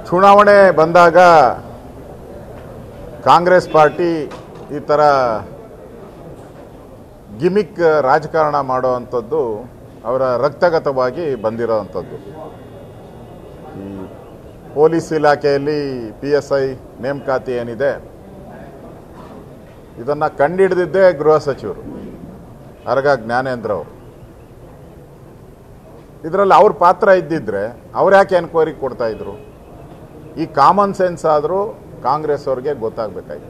ಚುನಾವಣೆ ಬಂದಾಗ ಕಾಂಗ್ರೆಸ್ ಪಾರ್ಟಿ ಈ ಥರ ಗಿಮಿಕ್ ರಾಜಕಾರಣ ಮಾಡುವಂಥದ್ದು ಅವರ ರಕ್ತಗತವಾಗಿ ಬಂದಿರೋವಂಥದ್ದು ಈ ಪೊಲೀಸ್ ಇಲಾಖೆಯಲ್ಲಿ ಪಿ ಎಸ್ ಐ ನೇಮಕಾತಿ ಏನಿದೆ ಇದನ್ನು ಕಂಡಿಡಿದಿದ್ದೇ ಗೃಹ ಸಚಿವರು ಅರಗ ಜ್ಞಾನೇಂದ್ರ ಅವರು ಇದರಲ್ಲಿ ಅವ್ರ ಪಾತ್ರ ಇದ್ದಿದ್ರೆ ಅವ್ರು ಯಾಕೆ ಎನ್ಕ್ವೈರಿ ಕೊಡ್ತಾ ಇದ್ರು ಈ ಕಾಮನ್ ಸೆನ್ಸ್ ಆದರೂ ಕಾಂಗ್ರೆಸ್ ಅವ್ರಿಗೆ ಗೊತ್ತಾಗಬೇಕಾಯ್ತು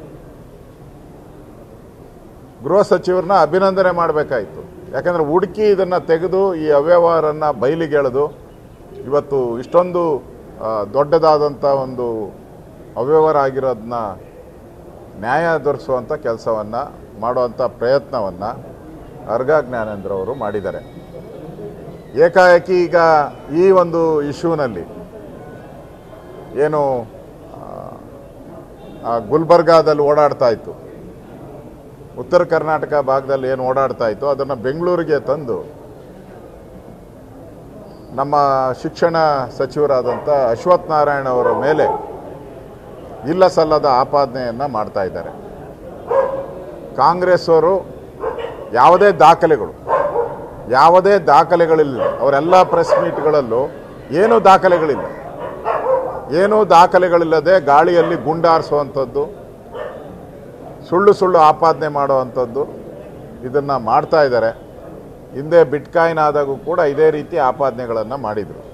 ಗೃಹ ಸಚಿವರನ್ನ ಅಭಿನಂದನೆ ಮಾಡಬೇಕಾಯ್ತು ಯಾಕಂದ್ರೆ ಹುಡುಕಿ ಇದನ್ನು ತೆಗೆದು ಈ ಅವ್ಯವಹಾರನ್ನ ಬಯಲಿಗೆಳೆದು ಇವತ್ತು ಇಷ್ಟೊಂದು ಆ, ದೊಡ್ಡದಾದಂಥ ಒಂದು ಅವ್ಯವಹಾರ ಆಗಿರೋದನ್ನ ನ್ಯಾಯ ದೊರಕಿಸುವಂಥ ಕೆಲಸವನ್ನು ಮಾಡುವಂಥ ಪ್ರಯತ್ನವನ್ನು ಅರ್ಗ ಜ್ಞಾನೇಂದ್ರ ಅವರು ಮಾಡಿದ್ದಾರೆ ಏಕಾಏಕಿ ಈಗ ಈ ಒಂದು ಇಶ್ಯೂನಲ್ಲಿ ಏನು ಆ, ಆ ಗುಲ್ಬರ್ಗಾದಲ್ಲಿ ಓಡಾಡ್ತಾ ಇತ್ತು ಉತ್ತರ ಕರ್ನಾಟಕ ಭಾಗದಲ್ಲಿ ಏನು ಓಡಾಡ್ತಾ ಇತ್ತು ಅದನ್ನು ಬೆಂಗಳೂರಿಗೆ ತಂದು ನಮ್ಮ ಶಿಕ್ಷಣ ಸಚಿವರಾದಂಥ ಅಶ್ವಥ್ ನಾರಾಯಣ ಅವರ ಮೇಲೆ ಇಲ್ಲ ಸಲ್ಲದ ಆಪಾದನೆಯನ್ನು ಮಾಡ್ತಾ ಇದ್ದಾರೆ ಕಾಂಗ್ರೆಸ್ ಅವರು ಯಾವುದೇ ದಾಖಲೆಗಳು ಯಾವುದೇ ದಾಖಲೆಗಳಿಲ್ಲ ಅವರೆಲ್ಲ ಪ್ರೆಸ್ ಮೀಟ್ಗಳಲ್ಲೂ ಏನೂ ದಾಖಲೆಗಳಿಲ್ಲ ಏನೂ ದಾಖಲೆಗಳಿಲ್ಲದೆ ಗಾಳಿಯಲ್ಲಿ ಗುಂಡಾರಿಸುವಂಥದ್ದು ಸುಳ್ಳು ಸುಳ್ಳು ಆಪಾದನೆ ಮಾಡುವಂಥದ್ದು ಇದನ್ನು ಮಾಡ್ತಾ ಇದ್ದಾರೆ ಹಿಂದೆ ಬಿಟ್ಕಾಯಿನ್ ಆದಾಗೂ ಕೂಡ ಇದೇ ರೀತಿ ಆಪಾದನೆಗಳನ್ನು ಮಾಡಿದರು